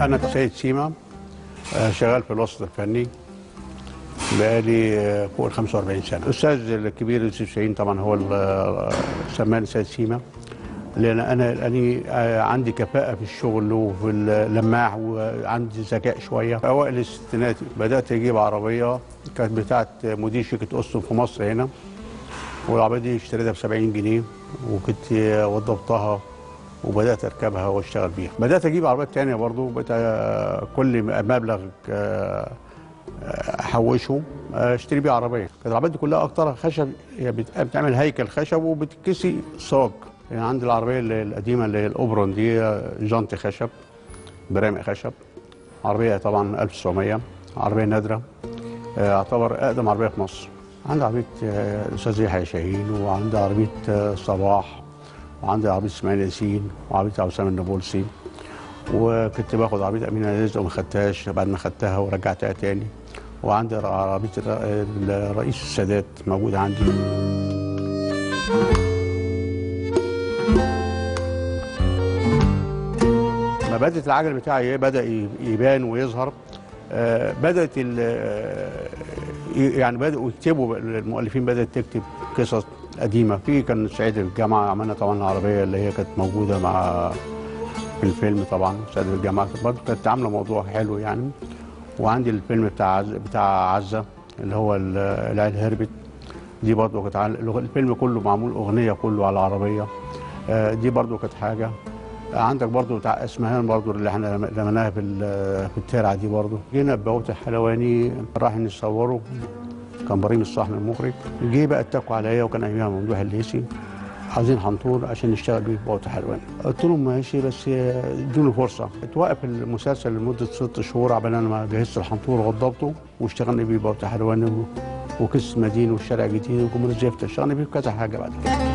انا سيد سيما آه، شغال في الوسط الفني بقالي آه، فوق ال 45 سنه الاستاذ الكبير يوسف شاهين طبعا هو اللي آه، سماني سيد سيما لان انا لاني آه، عندي كفاءه في الشغل وفي اللماع وعندي ذكاء شويه في اوائل الستينات بدات اجيب عربيه كانت بتاعت مدير شركه اسطن في مصر هنا والعربيه دي اشتريتها ب 70 جنيه وكنت وضبطها وبدات اركبها واشتغل بيها بدات اجيب عربيات تانية برضو بقيت آه، كل مبلغ آه، احوشه آه، اشتري بيه عربيه كانت العربيات دي كلها اكترها خشب هي بت- بتعمل هيكل خشب وبتكسي صاج يعني عندي العربيه اللي القديمه اللي هي الاوبرون دي آه، جنط خشب برامق خشب عربيه طبعا 1900 عربيه نادره آه، اعتبر اقدم عربيه في مصر عندي عربيه آه، الاستاذ يحيى شاهين وعندي عربيه آه، صباح وعندي عربيه اسماعيل ياسين وعربيه عبد السلام النابلسي وكنت باخد عربيه امينه رزق وما خدتهاش بعد ما خدتها ورجعتها تاني وعندي عربيه الر- الرئيس السادات موجوده عندي ما بدات العجل بتاعي بدا ي- يبان ويظهر آه، بدات ال- آه، يعني بداوا يكتبوا المؤلفين بدات تكتب قصص قديمه في كان سعيد الجامعه عملنا طبعا العربيه اللي هي كانت موجوده مع في الفيلم طبعا سعيد الجامعه برضه كانت عامله موضوع حلو يعني وعندي الفيلم بتاع عز بتاع عزه اللي هو ال- العيال هربت دي برضه كانت عال- الفيلم كله معمول اغنيه كله على العربيه آه، دي برضه كانت حاجه عندك برضو بتاع اسمهان برضو اللي احنا رميناها في ال- في الترعه دي برضو جينا ببوت الحلواني راح نصوره كان بريم الصحن المخرج جه بقى اتكوا عليا وكان ايامها ممدوح الليسي عايزين حنطور عشان نشتغل بيه في بوت الحلواني قلت لهم ماشي بس ادوني فرصه اتوقف المسلسل لمده ست شهور عبال انا ما جهزت الحنطور ووضبته واشتغلنا بيه بوت الحلواني و- وكيس مدينه والشارع الجديد وجمهوريه زفت اشتغلنا بيه في كذا حاجه بعد كده